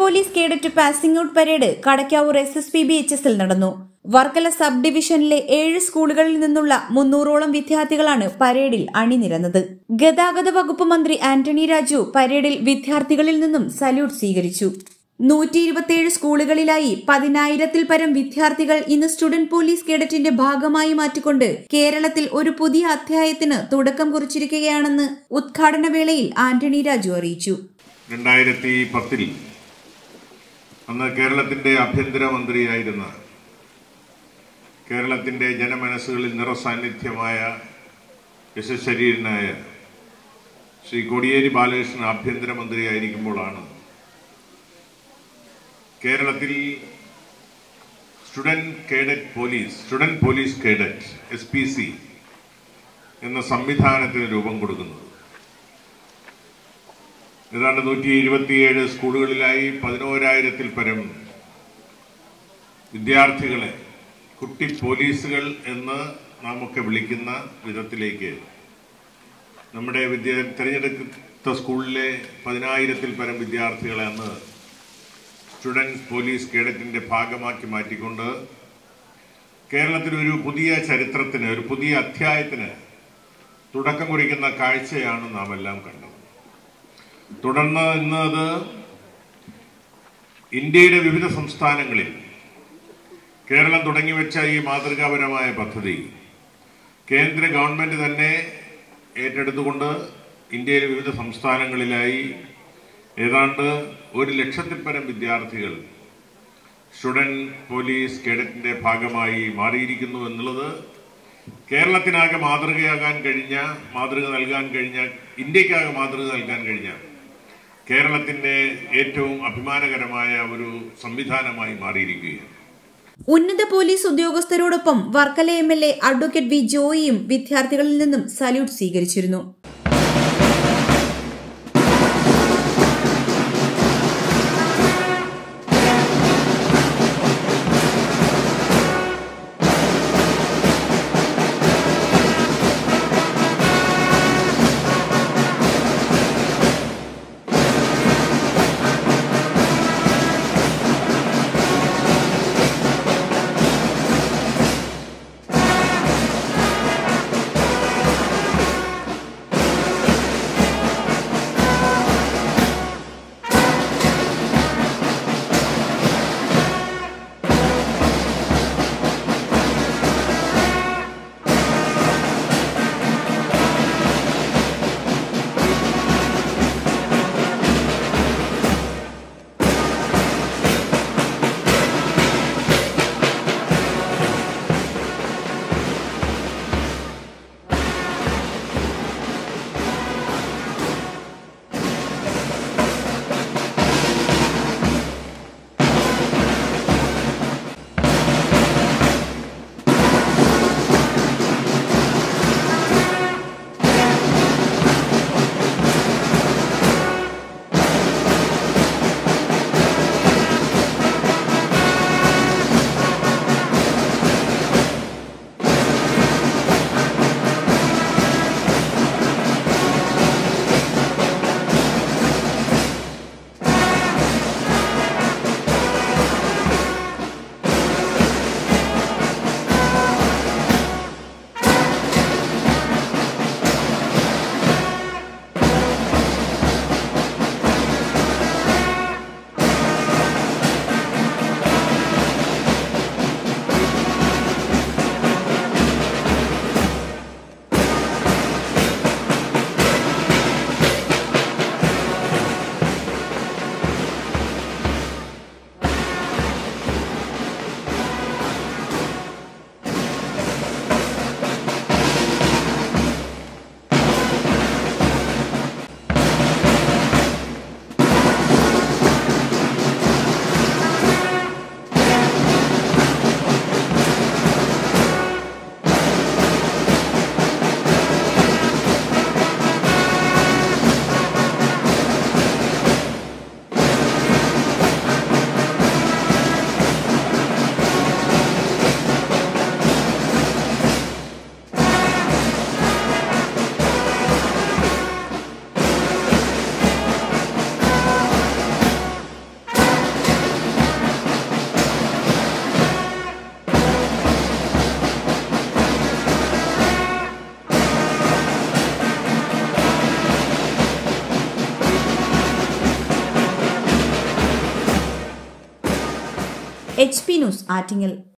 police cadet passing out parade Kadakkavoor S S P B H എസിൽ നടന്നു Varkala sub ഡിവിഷനിലെ ഏഴ് സ്കൂളുകളിൽ നിന്നുള്ള മുന്നൂറോളം വിദ്യാർത്ഥികളാണ് പരേഡിൽ അണിനിരന്നത് ഗതാഗത വകുപ്പ് മന്ത്രി ആന്റണി രാജു പരേഡിൽ വിദ്യാർത്ഥികളിൽ നിന്നും സല്യൂട്ട് സ്വീകരിച്ചു നൂറ്റി ഇരുപത്തിയേഴ് സ്കൂളുകളിലായി പതിനായിരത്തിൽ പരം വിദ്യാർത്ഥികൾ ഇന്ന് സ്റ്റുഡന്റ് പോലീസ് കേഡറ്റിന്റെ ഭാഗമായി മാറ്റിക്കൊണ്ട് കേരളത്തിൽ ഒരു പുതിയ അധ്യായത്തിന് തുടക്കം കുറിച്ചിരിക്കുകയാണെന്ന് ഉദ്ഘാടന വേളയിൽ ആന്റണി രാജു അറിയിച്ചു രണ്ടായിരത്തി പത്തിൽ അന്ന് കേരളത്തിന്റെ ആഭ്യന്തരമന്ത്രിയായിരുന്ന കേരളത്തിന്റെ ജനമനസ്സുകളിൽ നിറസാന്നിധ്യമായ യശശരീരനായ ശ്രീ കോടിയേരി ബാലകൃഷ്ണൻ ആഭ്യന്തരമന്ത്രിയായിരിക്കുമ്പോഴാണ് കേരളത്തിൽ student cadet police student police cadet S P C എന്ന സംവിധാനത്തിന് രൂപം കൊടുക്കുന്നത് ഏതാണ്ട് നൂറ്റി ഇരുപത്തിയേഴ് സ്കൂളുകളിലായി പതിനോരായിരത്തിൽ പരം വിദ്യാർത്ഥികളെ കുട്ടി പോലീസുകൾ എന്ന് നാം ഒക്കെ വിളിക്കുന്ന വിധത്തിലേക്ക് നമ്മുടെ വിദ്യ തിരഞ്ഞെടുത്ത സ്കൂളിലെ പതിനായിരത്തിൽ പരം വിദ്യാർത്ഥികളെ അന്ന് സ്റ്റുഡൻസ് പോലീസ് കേഡറ്റിന്റെ ഭാഗമാക്കി മാറ്റിക്കൊണ്ട് കേരളത്തിൽ ഒരു പുതിയ ചരിത്രത്തിന് ഒരു പുതിയ അധ്യായത്തിന് തുടക്കം കുറിക്കുന്ന കാഴ്ചയാണ് നാം എല്ലാം കണ്ടത് തുടർന്ന് ഇന്ന് അത് ഇന്ത്യയുടെ വിവിധ സംസ്ഥാനങ്ങളിൽ കേരളം തുടങ്ങിവെച്ച ഈ മാതൃകാപരമായ പദ്ധതി കേന്ദ്ര ഗവൺമെന്റ് തന്നെ ഏറ്റെടുത്തുകൊണ്ട് ഇന്ത്യയിലെ വിവിധ സംസ്ഥാനങ്ങളിലായി ഏതാണ്ട് ഒരു ലക്ഷത്തിൽ പരം വിദ്യാർത്ഥികൾ സ്റ്റുഡന്റ് പോലീസ് കേഡറ്റിന്റെ ഭാഗമായി മാറിയിരിക്കുന്നു എന്നുള്ളത് കേരളത്തിനാകെ മാതൃകയാകാൻ കഴിഞ്ഞ മാതൃക നൽകാൻ കഴിഞ്ഞ ഇന്ത്യക്കാകെ മാതൃക നൽകാൻ കഴിഞ്ഞ കേരളത്തിന്റെ ഏറ്റവും അഭിമാനകരമായ ഒരു സംവിധാനമായി മാറിയിരിക്കുകയാണ് ഉന്നത പോലീസ് ഉദ്യോഗസ്ഥരോടൊപ്പം Varkala M L A advocate V ജോയിയും വിദ്യാർത്ഥികളിൽ നിന്നും സല്യൂട്ട് സ്വീകരിച്ചിരുന്നു എച്ച് പി ന്യൂസ് ആറ്റിങ്ങൽ